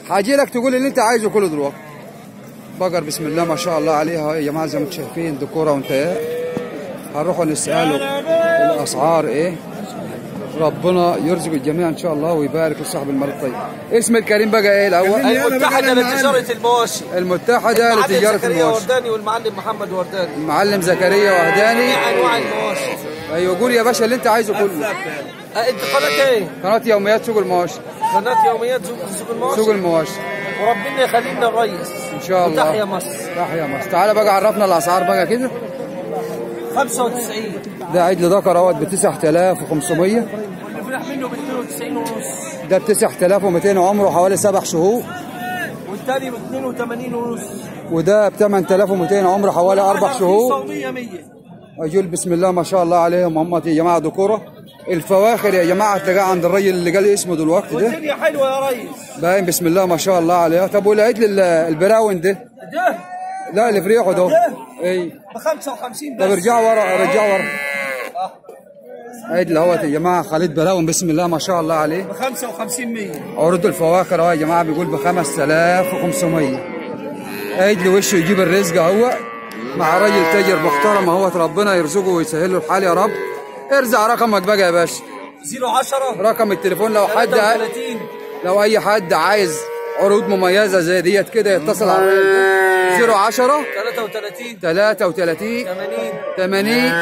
هاجي لك تقول اللي انت عايزه كله دلوقتي بقر بسم الله ما شاء الله عليها يا جماعه زي ما انتم شايفين ديكوره وانتهاء هنروحوا نساله الاسعار ايه ربنا يرزق الجميع ان شاء الله ويبارك لصاحب المال الطيب اسم الكريم بقى ايه الاول المتحدة لتجارة المواشي المتحده المعلم لتجاره زكريا المواشي ورداني والمعلم محمد ورداني المعلم زكريا وهداني جميع انواع المواشي ايوه قول يا باشا اللي انت عايزه كله أه، انت قناة ايه؟ قناه يوميات سوق المواشي قناة يوميات سوق سوق المواشي سوق المواشي وربنا يخلي لنا الريس ان شاء الله وتحيا مصر تحيا مصر تعالى بقى عرفنا الاسعار بقى كده 95 ده عيد ذكر اهوت ب 9500 الفرح منه ب 92 ونص ده ب 9200 عمره حوالي سبع شهور والتاني ب 82 ونص وده ب 8200 عمره حوالي اربع شهور صومية 100 اجول بسم الله ما شاء الله عليهم هم يا جماعه ذكوره الفواخر يا جماعه تلاقيها عند الراجل اللي قال اسمه دلوقتي ده والدنيا حلوة يا ريس باين بسم الله ما شاء الله عليها طب والعيد لل- البراون ده ده لا اللي في ريحه ده اي ب 55 طب بس ارجعوا ورا رجعوا ورا عيد اللي هو يا جماعه خالد براون بسم الله ما شاء الله عليه ب 55 100 عروض الفواكه اهو يا جماعه بيقول ب 5500 عيد له وشه يجيب الرزق اهو مع راجل تاجر محترم اهوت ربنا يرزقه ويسهل له الحال يا رب ارزع رقمك بقى يا باشا 010 رقم التليفون لو حد 33 لو اي حد عايز عروض مميزه زي ديت كده يتصل على الرقم ده 010 33 33 80 80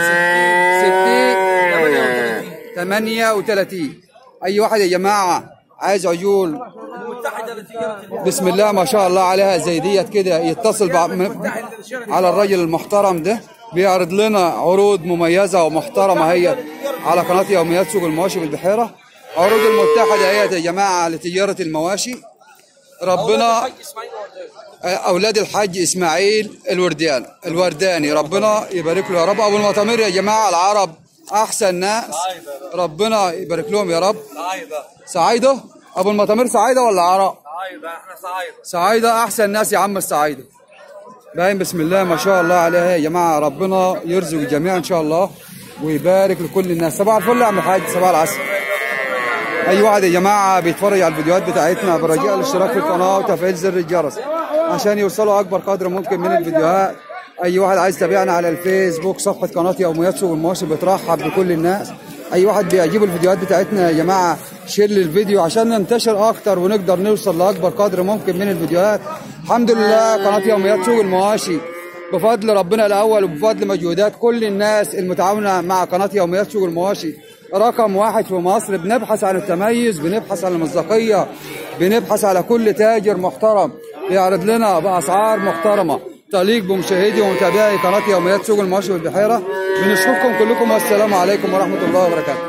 60 38 اي واحد يا جماعه عايز عجول المتحدة لتجارة المواشي بسم الله ما شاء الله عليها زي ديت كده يتصل بع- م- على الراجل المحترم ده بيعرض لنا عروض مميزه ومحترمه هي على قناه يوميات سوق المواشي بالبحيره عروض المتحده هي يا جماعه لتجاره المواشي ربنا الحاج اسماعيل ورداني اولاد الحاج اسماعيل الورديان الورداني ربنا يبارك له يا رب ابو المطامير يا جماعه العرب احسن ناس ربنا يبارك لهم يا رب صعيدة سعيده ابو المطامير سعيده ولا عرب صعيدة احنا صعيدة سعيدة أحسن ناس يا عم السعيدة باين بسم الله ما شاء الله عليها يا جماعة ربنا يرزق الجميع إن شاء الله ويبارك لكل الناس صباح الفل يا عم الحاج صباح العسل أي واحد يا جماعة بيتفرج على الفيديوهات بتاعتنا برجاء الاشتراك في القناة وتفعيل زر الجرس عشان يوصلوا أكبر قدر ممكن من الفيديوهات أي واحد عايز يتابعنا على الفيسبوك صفحة قناة يوميات سوق المواشي بترحب بكل الناس أي واحد بيعجبه الفيديوهات بتاعتنا يا جماعة شير للفيديو عشان ننتشر أكتر ونقدر نوصل لأكبر قدر ممكن من الفيديوهات الحمد لله قناة يوميات سوق المواشي بفضل ربنا الأول وبفضل مجهودات كل الناس المتعاونة مع قناة يوميات سوق المواشي رقم واحد في مصر بنبحث عن التميز بنبحث عن المصداقية بنبحث على كل تاجر محترم يعرض لنا بأسعار محترمة تليق بمشاهدي ومتابعي قناة يوميات سوق المواشي والبحيرة بنشكركم كلكم والسلام عليكم ورحمة الله وبركاته